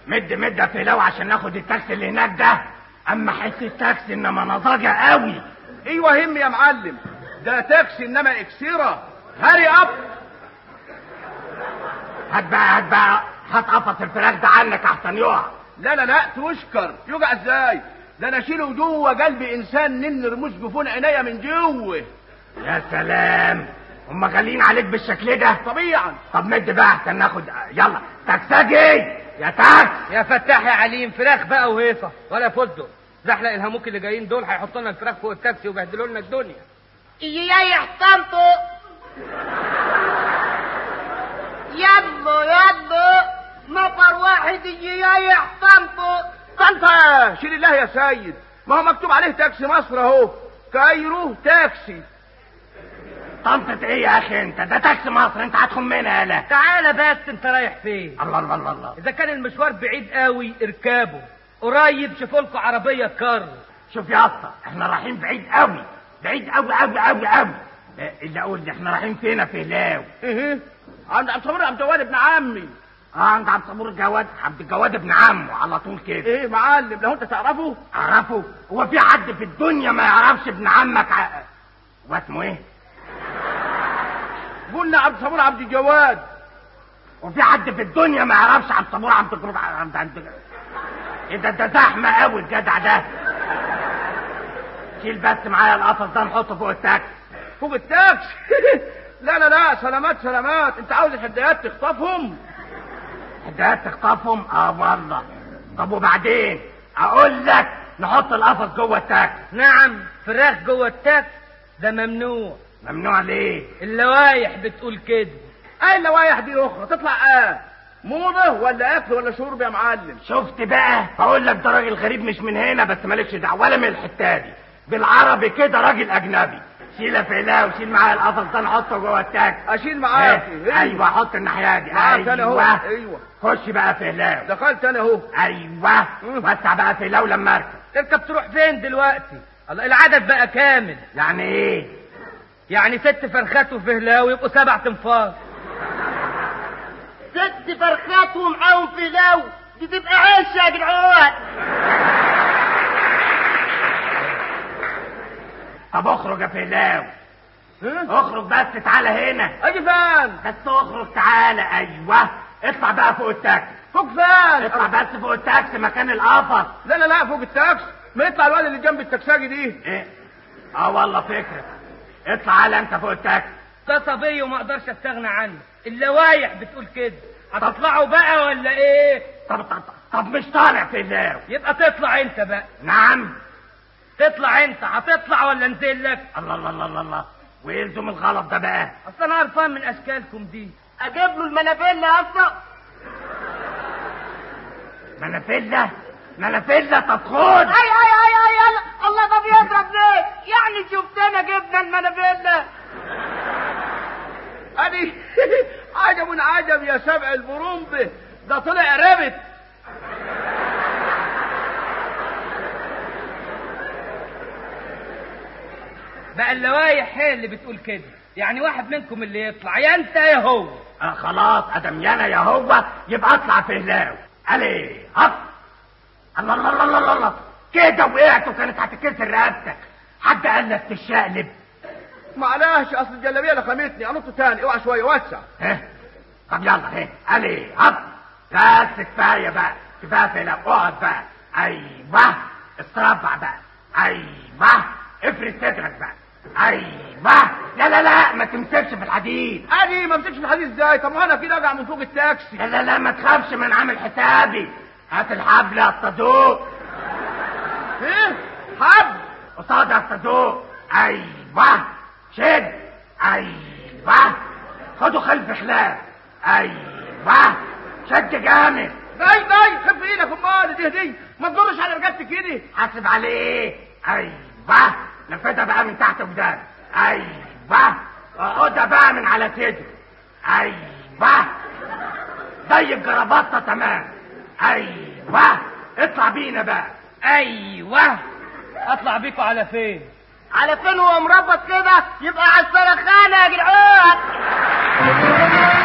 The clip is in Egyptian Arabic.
مد مد يا فيلاو عشان ناخد التاكسي اللي هناك ده اما حس التاكسي انما نضاجة قوي ايوه هم يا معلم ده تاكسي انما اكسيرة هاري اب هات بقى هات بقى هات قفص الفراخ ده عنك احسن يقع لا لا لا تشكر يوجع ازاي ده انا اشيله جوه قلب انسان نن رموش جفون عينيا من جوه يا سلام هم غاليين عليك بالشكل ده طبيعا طب مد بقى احسن ناخد يلا تاكساجي يا تاكس يا فتاح يا عليم فراخ بقى وهيصه ولا فستق زحلق الهموك اللي جايين دول هيحطوا لنا الفراخ فوق التاكسي ويبهدلوا لنا الدنيا يا يحطمتوا يبو يبو نفر واحد يجي يا يحطمتوا طنطا شيل الله يا سيد ما هو مكتوب عليه تاكسي مصر اهو كايرو تاكسي طنطة ايه يا اخي انت ده تاكسي مصر انت هتخم منها يالا تعالى بس انت رايح فين الله الله الله الله اذا كان المشوار بعيد قوي اركبه قريب شوفوا لكم عربيه كارو شوف يا اسطى احنا رايحين بعيد قوي بعيد قوي قوي قوي قوي اه، اللي اقول لي احنا رايحين فين في هلاو ايه عند عبد الصبور عبد الجواد ابن عمي اه عند عبد الصبور الجواد عبد الجواد ابن عمه على طول كده ايه معلم لو انت تعرفه اعرفه هو في حد في الدنيا ما يعرفش ابن عمك ع... واسمه ايه قلنا عبد الصبور عبد الجواد وفي حد في الدنيا ما يعرفش عبد الصبور عبد الجواد عبد عبد ايه ده ده زحمه قوي الجدع ده شيل بس معايا القفص ده نحطه فوق التاكسي فوق التاكسي لا لا لا سلامات سلامات انت عاوز الحدايات تخطفهم حدات تخطفهم اه والله طب وبعدين اقول لك نحط القفص جوه التاكسي نعم فراخ جوه التاكسي ده ممنوع ممنوع ليه اللوايح بتقول كده اي اللوايح دي اخرى تطلع اه موضه ولا اكل ولا شرب يا معلم شفت بقى بقول لك ده راجل غريب مش من هنا بس مالكش دعوه ولا من الحته دي بالعربي كده راجل اجنبي شيل فيلا وشيل معايا القفص ده نحطه جوه التاكسي اشيل معاك ايه؟ ايوه حط الناحيه دي معاك انا اهو ايوه ايوه خش بقى فيلاو دخلت انا اهو ايوه مم. وسع بقى فيلاو لما اركب تركب تروح فين دلوقتي الله العدد بقى كامل يعني ايه يعني ست فرخات وفهلاوي يبقوا سبع تنفار ست فرخات ومعاهم فيلاو دي تبقى عيش يا جدعان طب اخرج يا فيلاو ها؟ اخرج بس تعالى هنا اجي فين بس اخرج تعالى ايوه اطلع بقى فوق التاكسي فوق فين اطلع بس فوق التاكسي مكان القفص لا لا لا فوق التاكسي ما يطلع الواد اللي جنب التكساجي دي ايه اه والله فكره اطلع على انت فوق التاكسي ده صبي وما اقدرش استغنى عنه اللوايح بتقول كده هتطلعوا بقى ولا ايه طب طب طب مش طالع فيلاو يبقى تطلع انت بقى نعم تطلع انت هتطلع ولا انزل لك الله الله الله الله الله ويلزم الغلط ده بقى اصل انا قرفان من اشكالكم دي اجيب له المنافيلا يا اسطى منافيلا منافيلا طب خد اي اي اي اي يلا الله ده بيضرب ليه يعني شفتنا جبنا المنافيلا ادي عجب عجب يا سبع البرمبه ده طلع رابط بقى اللوايح هي اللي بتقول كده يعني واحد منكم اللي يطلع يا انت يا هو آه خلاص ادم يانا يا هو يبقى اطلع فيلاو علي هط الله الله الله الله الله, الله. كده وقعت وكانت هتكسر رقبتك حد قال لك تشقلب معلش اصل الجلابيه لخمتني انط تاني اوعى شويه وسع ها طب يلا ها علي هط بس كفايه بقى كفايه فيلاو اقعد بقى ايوه استربع بقى ايوه افرد صدرك بقى ايوه لا لا لا ما تمسكش في الحديد ادي ما مسكش في الحديد ازاي طب ما انا كده ارجع من فوق التاكسي لا لا لا ما تخافش من عامل حسابي هات الحبل يا الصدوق ايه حب قصاد يا الصدوق ايوه شد ايوه خدوا خلف خلاف ايوه شد جامد باي باي خف ايدك امال دي دي ما تضرش على رقبتي كده حاسب عليه ايوه نفذها بقى من تحت قدام ايوه اقعدها بقى من على صدره ايوه زي الجرابطه تمام ايوه اطلع بينا بقى ايوه اطلع بيكوا على فين على فين هو مربط كده يبقى على السرخانه يا جدعان